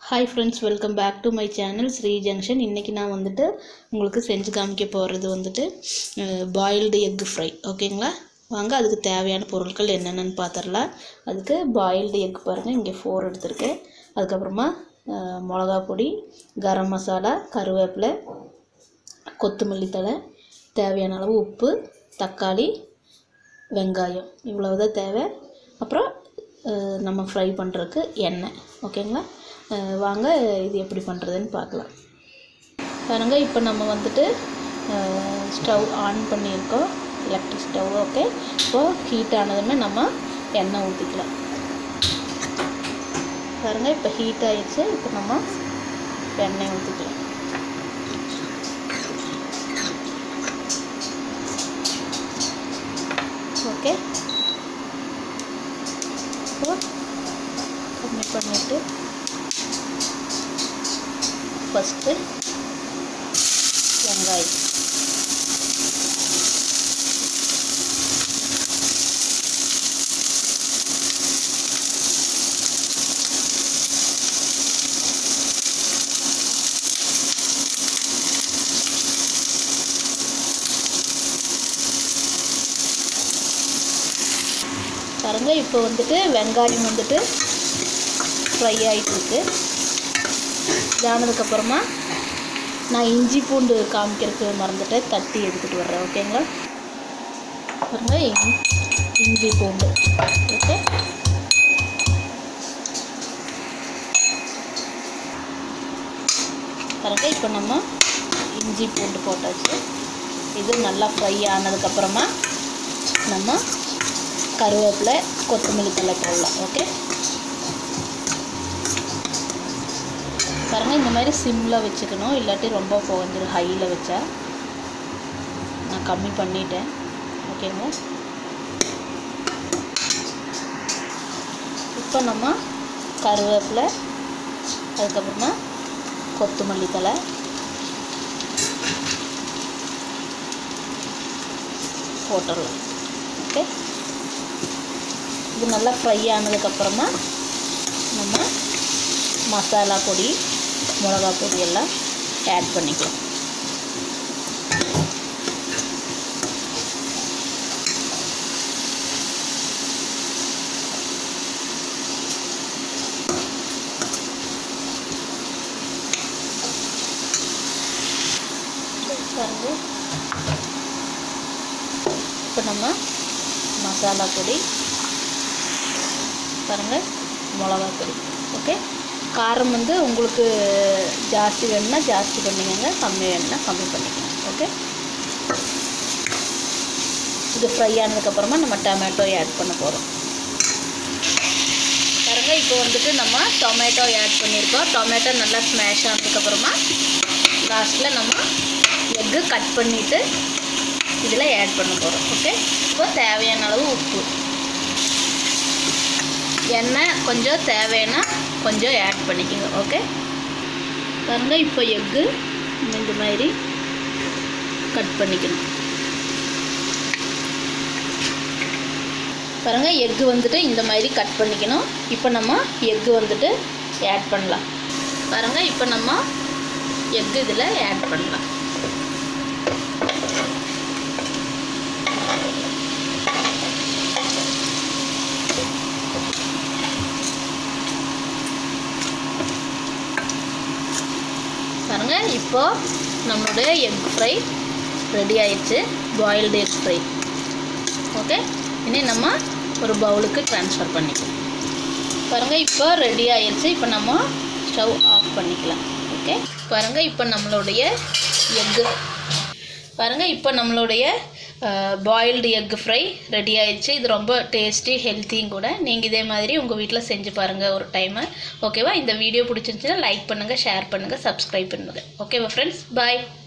hi friends welcome back to my channel Sri junction இன்றைக்கி நான் வந்துட்டு உங்களுக்கு செஞ்சு காமிக்க போகிறது வந்துட்டு பாயில்டு எக் ஃப்ரை ஓகேங்களா வாங்க அதுக்கு தேவையான பொருட்கள் என்னென்னு பார்த்துடலாம் அதுக்கு பாயில்டு எக் பாருங்கள் இங்கே ஃபோர் எடுத்திருக்கேன் அதுக்கப்புறமா அஹ், மிளகா பொடி கரம் மசாலா கருவேப்பிலை கொத்தமல்லி தழை தேவையான அளவு உப்பு தக்காளி வெங்காயம் இவ்வளவுதான் தேவை அப்புறம் அஹ், நம்ம ஃப்ரை பண்ணுறதுக்கு எண்ணெய் ஓகேங்களா அஹ், வாங்க இது எப்படி பண்ணுறதுன்னு பார்க்கலாம் பாருங்க இப்போ நம்ம வந்துட்டு ஸ்டவ் ஆன் பண்ணியிருக்கோம் எலக்ட்ரிக் ஸ்டவ் ஓகே இப்போது ஹீட் ஆனதுமே நம்ம எண்ணெய் ஊற்றிக்கலாம் பாருங்க இப்போ ஹீட் ஆயிடுச்சு இப்போ நம்ம எண்ணெய் ஊற்றிக்கலாம் ஓகே இப்போ கம்மி பண்ணிவிட்டு ஃபஸ்ட்டு வெங்காயம் பாருங்க இப்போ வந்துட்டு வெங்காயம் வந்துட்டு ஃப்ரை ஆகிட்டு இருக்கு இதானதுக்கப்புறமா நான் இஞ்சி பூண்டு காமிக்கிறதுக்கு மறந்துட்டேன் தட்டி எடுத்துகிட்டு வர்றேன் ஓகேங்களா பாருங்க இஞ்- இஞ்சி பூண்டு ஓகே பாருங்க இப்போ நம்ம இஞ்சி பூண்டு போட்டாச்சு இது நல்லா ஃப்ரை ஆனதுக்கப்புறமா நம்ம கருவேப்பிலை கொத்தமல்லி தழை போடலாம் ஓகே பாருங்கள் இந்த மாதிரி சிம்மில் வச்சுக்கணும் இல்லாட்டி ரொம்ப புகஞ்சிரும் ஹையில் வச்சா நான் கம்மி பண்ணிட்டேன் ஓகேங்க இப்போ நம்ம கருவேப்பிலை அதுக்கப்புறமா கொத்தமல்லி தழை போட்டுடலாம் ஓகே இது நல்லா ஃப்ரை ஆனதுக்கப்புறமா நம்ம மசாலா பொடி மிளகா பொடி எல்லாம் ஆட் பண்ணிக்கலாம் பாருங்க இப்போ நம்ம மசாலா பொடி பாருங்கள் மிளகா பொடி ஓகே காரம் வந்து உங்களுக்கு ஜாஸ்தி வேணும்னா ஜாஸ்தி பண்ணிக்கோங்க கம்மி வேணும்னா கம்மி பண்ணிக்கோங்க ஓகே இது ஃப்ரை ஆனதுக்கப்புறமா நம்ம டொமேட்டோ ஆட் பண்ண போகிறோம் பாருங்கள் இப்போ வந்துட்டு நம்ம டொமேட்டோ ஆட் பண்ணியிருக்கோம் டொமேட்டோ நல்லா ஸ்மாஷ் ஆனதுக்கப்புறமா லாஸ்ட்டில் நம்ம எக்கு கட் பண்ணிவிட்டு இதில் ஆட் பண்ண போகிறோம் ஓகே இப்போ தேவையான அளவு உப்பு எண்ணெய் கொஞ்சம் தேவைன்னா கொஞ்சம் ஆட் பண்ணிக்கோங்க ஓகே பாருங்க இப்போ எக்கு இந்த மாதிரி கட் பண்ணிக்கணும் பாருங்க எக்கு வந்துட்டு இந்த மாதிரி கட் பண்ணிக்கணும் இப்போ நம்ம எக்கு வந்துட்டு ஆட் பண்ணலாம் பாருங்க இப்போ நம்ம எக்கு இதில் ஆட் பண்ணலாம் பாருங்க இப்போ நம்மளுடைய எக் ஃப்ரை ரெடி ஆயிடுச்சு பாயில்டு எக் ஃப்ரை ஓகே இனி நம்ம ஒரு பவுலுக்கு ட்ரான்ஸ்ஃபர் பண்ணிக்கலாம் பாருங்க இப்போ ரெடி ஆயிடுச்சு இப்போ நம்ம ஸ்டவ் ஆஃப் பண்ணிக்கலாம் ஓகே பாருங்க இப்போ நம்மளுடைய எக்கு பாருங்க இப்போ நம்மளுடைய பாயில்டு எக் ஃப்ரை ரெடி ஆயிடுச்சு இது ரொம்ப டேஸ்டி ஹெல்த்தியும் கூட நீங்கள் இதே மாதிரி உங்கள் வீட்டில் செஞ்சு பாருங்கள் ஒரு டைமு ஓகேவா இந்த வீடியோ பிடிச்சிருந்துச்சுன்னா லைக் பண்ணுங்கள் ஷேர் பண்ணுங்கள் சப்ஸ்கிரைப் பண்ணுங்கள் ஓகேவா ஃப்ரெண்ட்ஸ் பாய்